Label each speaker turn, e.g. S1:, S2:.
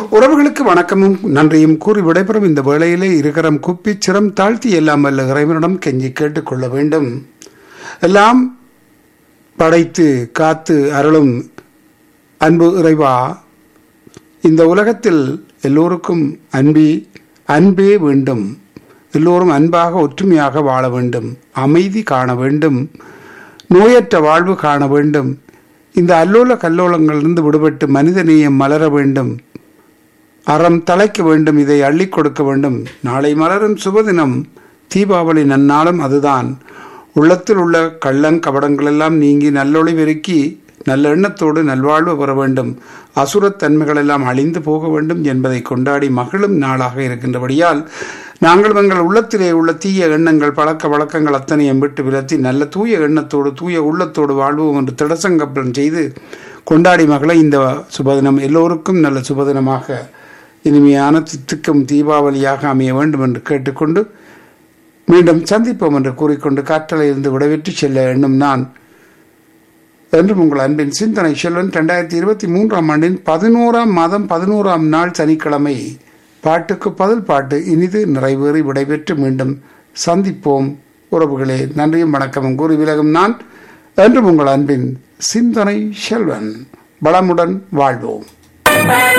S1: உறவுகளுக்கு வணக்கமும் நன்றியும் கூறி விடைபெறும் இந்த வேளையிலே இருக்கிறம் குப்பி சிரம் தாழ்த்தி எல்லாம் வல்ல இறைவனிடம் கெஞ்சி கேட்டுக்கொள்ள வேண்டும் எல்லாம் படைத்து காத்து அருளும் அன்பு இறைவா இந்த உலகத்தில் எல்லோருக்கும் அன்பி அன்பே வேண்டும் எல்லோரும் அன்பாக ஒற்றுமையாக வாழ வேண்டும் அமைதி காண வேண்டும் நோயற்ற வாழ்வு காண வேண்டும் இந்த அல்லோல கல்லோலங்களிலிருந்து விடுபட்டு மனிதநேயம் மலர வேண்டும் அறம் தலைக்க வேண்டும் இதை அள்ளிக் கொடுக்க வேண்டும் நாளை மலரும் சுபதினம் தீபாவளி நன்னாளும் அதுதான் உள்ளத்தில் உள்ள கள்ளங் கபடங்கள் எல்லாம் நீங்கி நல்லொளி பெருக்கி நல்ல எண்ணத்தோடு நல்வாழ்வு பெற வேண்டும் அசுரத் தன்மைகள் எல்லாம் அழிந்து போக வேண்டும் என்பதை கொண்டாடி மகிழும் நாளாக இருக்கின்றபடியால் நாங்கள் எங்கள் உள்ளத்திலே உள்ள தீய எண்ணங்கள் பழக்க வழக்கங்கள் அத்தனையும் விட்டு விலத்தி நல்ல தூய எண்ணத்தோடு தூய உள்ளத்தோடு வாழ்வோம் என்று திடசங்கப்பம் செய்து கொண்டாடி மகளை இந்த சுபதினம் எல்லோருக்கும் நல்ல சுபதினமாக இனிமையான தித்துக்கும் தீபாவளியாக அமைய வேண்டும் என்று கேட்டுக்கொண்டு மீண்டும் சந்திப்போம் என்று கூறிக்கொண்டு காற்றலையிலிருந்து விடைபெற்று செல்ல எண்ணும் நான் என்றும் உங்கள் அன்பின் சிந்தனை செல்வன் இரண்டாயிரத்தி இருபத்தி மூன்றாம் ஆண்டின் பதினோராம் மாதம் பதினோராம் நாள் சனிக்கிழமை பாட்டுக்கு பதில் பாட்டு இனிது நிறைவேறி விடைபெற்று மீண்டும் சந்திப்போம் உறவுகளே நன்றியும் வணக்கமும் கூறி விலகும் நான் என்றும் உங்கள் அன்பின் சிந்தனை செல்வன் வளமுடன் வாழ்வோம்